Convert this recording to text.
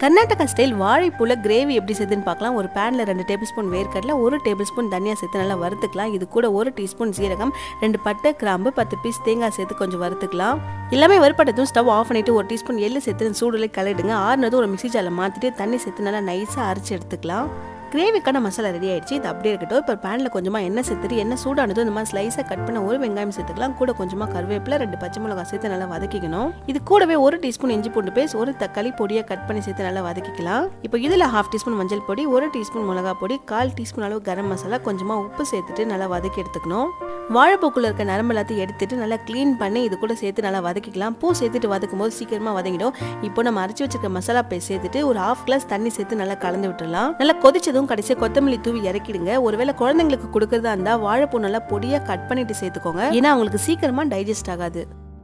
Karnataka style வாழைப்பூல gravy எப்படி செய்யுதுன்னு பார்க்கலாம் ஒரு பேனில் ரெண்டு டேபிள் ஸ்பூன் வேர்க்கடலை ஒரு டேபிள் ஸ்பூன் தனியாக சேர்த்து நல்லா வறுத்துக்கலாம் இது கூட ஒரு டீஸ்பூன் சீரகம் ரெண்டு பட்டை கிராம்பு பத்து பீஸ் தேங்காய் சேர்த்து கொஞ்சம் வறுத்துக்கலாம் எல்லாமே வறுப்பட்டதும் ஸ்டவ் ஆஃப் பண்ணிட்டு ஒரு டீஸ்பூன் எள்ளு சேர்த்து சூடுல கலடுங்க ஆறுனதும் ஒரு மிக்ஸி ஜாரில் மாற்றிட்டு தண்ணி சேர்த்து நல்லா நைஸாக அரைச்சி எடுத்துக்கலாம் கிரேவிக்கான மசாலா ரெடி ஆயிடுச்சு இது அப்படியே இருக்கட்டும் இப்போ பேனில் கொஞ்சமாக எண்ணெய் சேர்த்துட்டு எண்ணெய் சூடானதும் இந்த மாதிரி ஸ்லைஸாக கட் பண்ண ஒரு வெங்காயம் சேர்த்துக்கலாம் கூட கொஞ்சமாக கருவேப்பிலை ரெண்டு பச்சை மிளகாய் சேர்த்து நல்லா வதக்கிக்கணும் இது கூடவே ஒரு டீஸ்பூன் இஞ்சி பூண்டு பேஸ்ட் ஒரு தக்காளி பொடியை கட் பண்ணி சேர்த்து நல்லா வதக்கிக்கலாம் இப்போ இதில் ஹாஃப் டீஸ்பூன் மஞ்சள் பொடி ஒரு டீஸ்பூன் மிளகா பொடி கால் டீஸ்பூன் அளவு கரம் மசாலா கொஞ்சமாக உப்பு சேர்த்துட்டு நல்லா வதக்கி எடுத்துக்கணும் வாழைப்பூக்குள்ள இருக்க நரம்பு எல்லாத்தையும் எடுத்துட்டு நல்லா க்ளீன் பண்ணி இது கூட சேர்த்து நல்லா வதக்கிக்கலாம் பூ சேர்த்துட்டு வதக்கும் போது சீக்கிரமாக வதங்கிடும் இப்போ நம்ம அரைச்சி வச்சிருக்க மசாலா பேஸ்ட் சேர்த்துட்டு ஒரு ஹாஃப் கிளாஸ் தண்ணி சேர்த்து நல்லா கலந்து விட்டுறலாம் நல்லா கொதிச்சதும் கடைசியாக கொத்தமல்லி தூவி இறக்கிடுங்க ஒருவேளை குழந்தைங்களுக்கு கொடுக்கறதா இருந்தால் வாழைப்பூ நல்லா பொடியாக கட் பண்ணிட்டு சேர்த்துக்கோங்க ஏன்னா அவங்களுக்கு சீக்கிரமாக டைஜஸ்ட் ஆகாது